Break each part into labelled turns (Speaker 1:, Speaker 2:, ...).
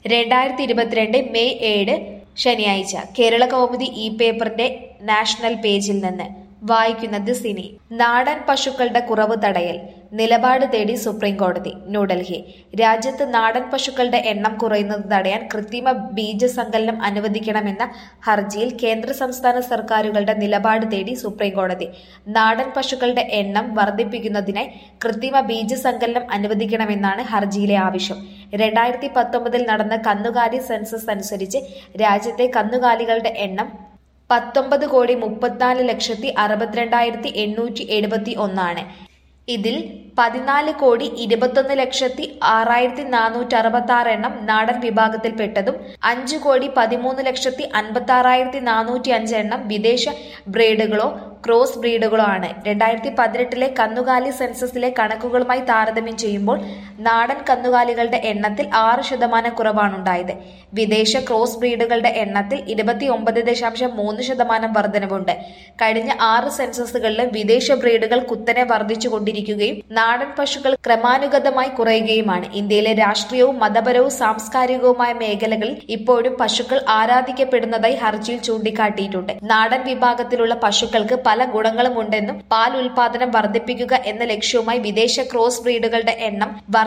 Speaker 1: രണ്ടായിരത്തി ഇരുപത്തിരണ്ട് മെയ് ഏഴ് ശനിയാഴ്ച കേരള കൗമുദി ഈ പേപ്പറിന്റെ നാഷണൽ പേജിൽ നിന്ന് വായിക്കുന്നത് സിനി നാടൻ പശുക്കളുടെ കുറവ് തടയൽ നിലപാട് തേടി സുപ്രീം കോടതി ന്യൂഡൽഹി രാജ്യത്ത് നാടൻ പശുക്കളുടെ എണ്ണം കുറയുന്നത് തടയാൻ കൃത്രിമ ബീജസങ്കലനം അനുവദിക്കണമെന്ന ഹർജിയിൽ കേന്ദ്ര സംസ്ഥാന സർക്കാരുകളുടെ നിലപാട് തേടി സുപ്രീം കോടതി നാടൻ പശുക്കളുടെ എണ്ണം വർദ്ധിപ്പിക്കുന്നതിനായി കൃത്രിമ ബീജസങ്കലനം അനുവദിക്കണമെന്നാണ് ഹർജിയിലെ ആവശ്യം രണ്ടായിരത്തി പത്തൊമ്പതിൽ നടന്ന കന്നുകാലി സെൻസസ് അനുസരിച്ച് രാജ്യത്തെ കന്നുകാലികളുടെ എണ്ണം പത്തൊമ്പത് കോടി മുപ്പത്തിനാല് ലക്ഷത്തി അറുപത്തിരണ്ടായിരത്തി എണ്ണൂറ്റി എഴുപത്തി ഒന്നാണ് ഇതിൽ പതിനാല് കോടി ഇരുപത്തൊന്ന് ലക്ഷത്തി ആറായിരത്തി നാനൂറ്റി അറുപത്തി ആറ് എണ്ണം നാടൻ വിഭാഗത്തിൽപ്പെട്ടതും അഞ്ചു കോടി പതിമൂന്ന് ലക്ഷത്തി അൻപത്തി ആറായിരത്തി നാനൂറ്റി അഞ്ച് എണ്ണം വിദേശ ബ്രീഡുകളോ ക്രോസ് ബ്രീഡുകളോ ആണ് രണ്ടായിരത്തി പതിനെട്ടിലെ കന്നുകാലി സെൻസസിലെ കണക്കുകളുമായി താരതമ്യം ചെയ്യുമ്പോൾ നാടൻ കന്നുകാലികളുടെ എണ്ണത്തിൽ ആറ് ശതമാനം കുറവാണുണ്ടായത് വിദേശ ക്രോസ് ബ്രീഡുകളുടെ എണ്ണത്തിൽ ഇരുപത്തി ഒമ്പത് ദശാംശം മൂന്ന് ശതമാനം വർധനവുണ്ട് കഴിഞ്ഞ ആറ് സെൻസസുകളിലും വിദേശ ബ്രീഡുകൾ കുത്തനെ വർദ്ധിച്ചുകൊണ്ടിരിക്കുകയും നാടൻ പശുക്കൾ ക്രമാനുഗതമായി കുറയുകയുമാണ് ഇന്ത്യയിലെ രാഷ്ട്രീയവും മതപരവും സാംസ്കാരികവുമായ മേഖലകളിൽ ഇപ്പോഴും പശുക്കൾ ആരാധിക്കപ്പെടുന്നതായി ഹർജിയിൽ ചൂണ്ടിക്കാട്ടിയിട്ടുണ്ട് നാടൻ വിഭാഗത്തിലുള്ള പശുക്കൾക്ക് പല ഗുണങ്ങളും ഉണ്ടെന്നും പാൽ ഉൽപാദനം വർദ്ധിപ്പിക്കുക എന്ന ലക്ഷ്യവുമായി വിദേശ ക്രോസ് ബ്രീഡുകളുടെ എണ്ണം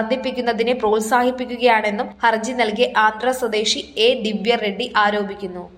Speaker 1: വർദ്ധിപ്പിക്കുന്നതിനെ പ്രോത്സാഹിപ്പിക്കുകയാണെന്നും ഹർജി നൽകിയ ആന്ധ്ര സ്വദേശി എ ദിവ്യ റെഡ്ഡി ആരോപിക്കുന്നു